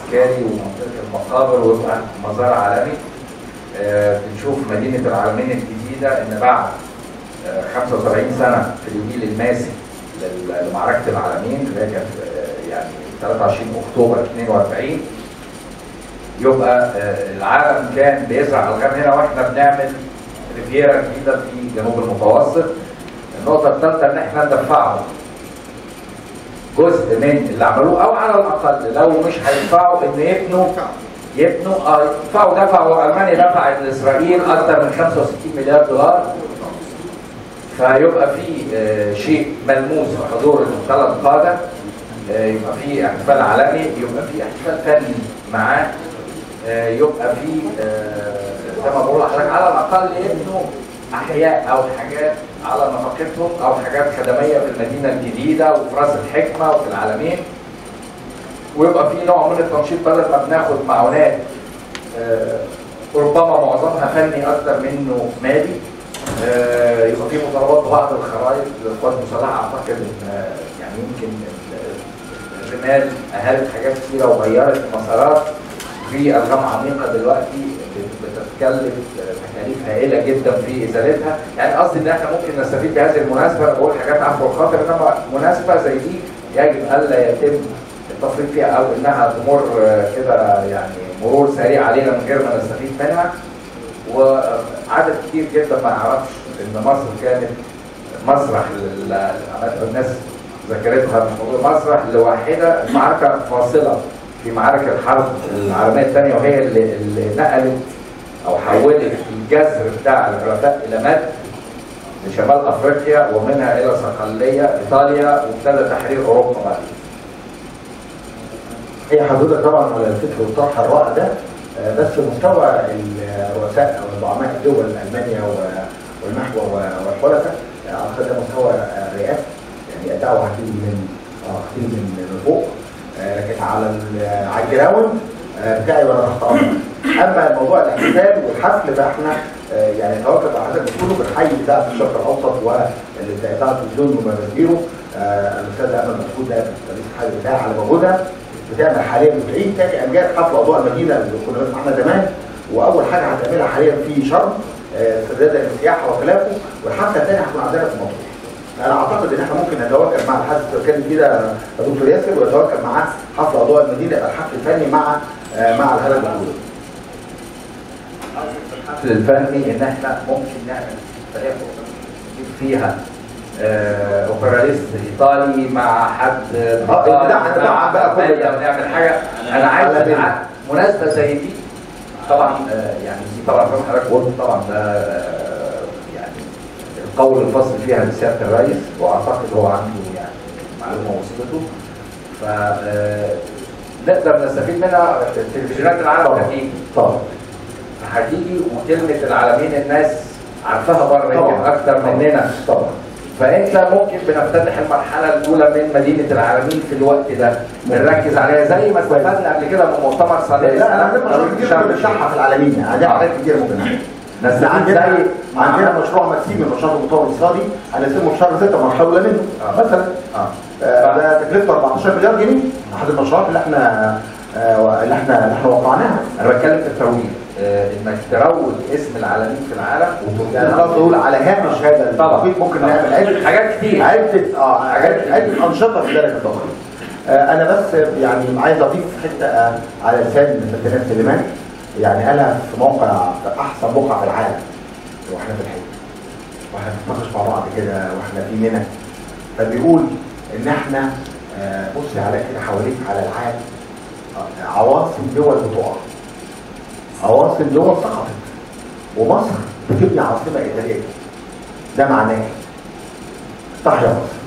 عسكري ومنطقه المقابر ويبقى مزار عالمي آه، بنشوف مدينه العالمين الجديده ان بعد آه، 75 سنه في اليوبيل الماسي لل- لمعركه العالمين اللي هي كانت آه، يعني 23 اكتوبر 42 يبقى آه، العالم كان بيزرع الغام هنا واحنا بنعمل ريفيرا جديده في جنوب المتوسط النقطه الثالثه ان احنا ندفعه جزء من اللي عملوه او على الاقل لو مش هيدفعوا ان يبنوا يبنوا اه يدفعوا دفعوا المانيا دفعت لاسرائيل اكثر من 65 مليار دولار فيبقى في آه، شيء ملموس بحضور الثلاث قاده آه، يبقى في احتفال عالمي يبقى في احتفال فني معاه آه، يبقى في آه، زي ما بقول لحضرتك على الاقل يبنوا احياء او حاجات على نفقتهم او حاجات خدميه في المدينه الجديده وفي راس الحكمه وفي العالمين ويبقى في نوع من التنشيط بدل ما بناخد معونات آه، ربما معظمها فني اكتر منه مالي آه، يبقى في مطالبات ببعض الخرائط للقوات المسلحه اعتقد ان آه، يعني يمكن ال- الرمال اهلت حاجات كثيره وغيرت مسارات في الغام عميقه دلوقتي بتتكلف تكاليف هائله جدا في ازالتها يعني قصدي ان احنا ممكن نستفيد بهذه المناسبه أنا بقول حاجات عفو الخاطر انما مناسبه زي دي يجب الا يتم التفريط فيها او انها تمر كده يعني مرور سريع علينا من غير ما نستفيد منها وعدد كتير جدا ما يعرفش ان مصر كانت مسرح لل- الناس ذكرتها الموضوع مسرح لواحده معركه فاصله في معارك الحرب العالميه الثانيه وهي اللي, اللي نقلت او حولت الجذر بتاع الحلفاء الى مد لشمال افريقيا ومنها الى صقليه ايطاليا وابتدى تحرير اوروبا بعد هي حضرتك طبعا على الفكر والطرح الرائع ده آه، بس مستوى الرؤساء او زعماء الدول المانيا و- والمحور و- والحلفاء آه، اعتقد ده مستوى آه، رئاسي يعني اداؤه هتيجي من آه، هتيجي من من فوق آه، لكن على ال- على الجراوند آه، بتاعي وانا تحت امر اما موضوع الاحتفال والحفل فاحنا آه، يعني توقف على حسب بتقوله بنحيي اذاعه الشرق الاوسط واذاعه التلفزيون ومنابيره آه، الاستاذ امل مسعود ده رئيس الحي بتاعي على موجودها بتعمل حاليا بتعيد تاني امجاد حفل اضواء المدينه اللي كنا بنسمعها زمان واول حاجه هتعملها حاليا في شرم آه، استرداد السياحه وخلافه والحفله الثانيه هتكون عندنا في مطروح. انا اعتقد ان احنا ممكن نتوكل مع الحادث اللي بتكلم فيه ده يا دكتور ياسر ويتوكل معاه حفل اضواء المدينه يبقى الحفل الفني مع آه، مع الهدف الاولى. الحفل الفني ان احنا ممكن نعمل فريق نجيب فيها آه، اوبراليست ايطالي مع حد لا، هنبقى بقى كل ده. ونعمل حاجه انا عايز على بالي. أع- مناسبه زي دي طبعا آه، يعني دي طبعا زي ما حضرتك قلت طبعا ده آه، يعني القول الفصل فيها لسياده الرئيس واعتقد هو عنده يعني معلومه وصلته ف آه، نقدر نستفيد منها التلفزيونات العالم طبعا. هتيجي طبعا هتيجي وكلمة العالمين الناس عارفاها بره طبعا. يمكن أكتر مننا طبعا فأنت ممكن بنفتتح المرحلة الأولى من مدينة العالمين في الوقت ده بنركز عليها زي ما استفدنا قبل كده من مؤتمر صديق لا انا عندنا مشروع كتير ممكن نفتحها في العالمين يعني عندنا حاجات كتير ممكن نعملها نستفيد عندنا زي عندنا مشروع مكسيم من مشروع المطور الاقتصادي هنقسمه في شهر 6 مرحله اولى منه آه. مثلا اه آه، ده تكلفته 14 مليار جنيه احد المشروعات اللي احنا آه، اللي احنا اللي احنا وقعناها أنا بتكلم في الترويج آه، إنك تروج اسم العالمين في العالم يعني خلاص نقول على هامش هذا طبعا. التوقيت ممكن نعمل عده حاجات كتير عده اه عده عده انشطه في ذلك التوقيت آه، انا بس يعني عايز اضيف حته آه، على لسان فتنات سليمان يعني قالها في موقع في احسن بقعه في العالم واحنا في الحقيقه واحنا بنتناقش مع بعض كده واحنا في منى فبيقول ان احنا آه، بص على كده حواليك على العالم آه، عواصم دول بتقع عواصم دول سقطت ومصر بتبني عاصمه اداريه ده معناه صح يا مصر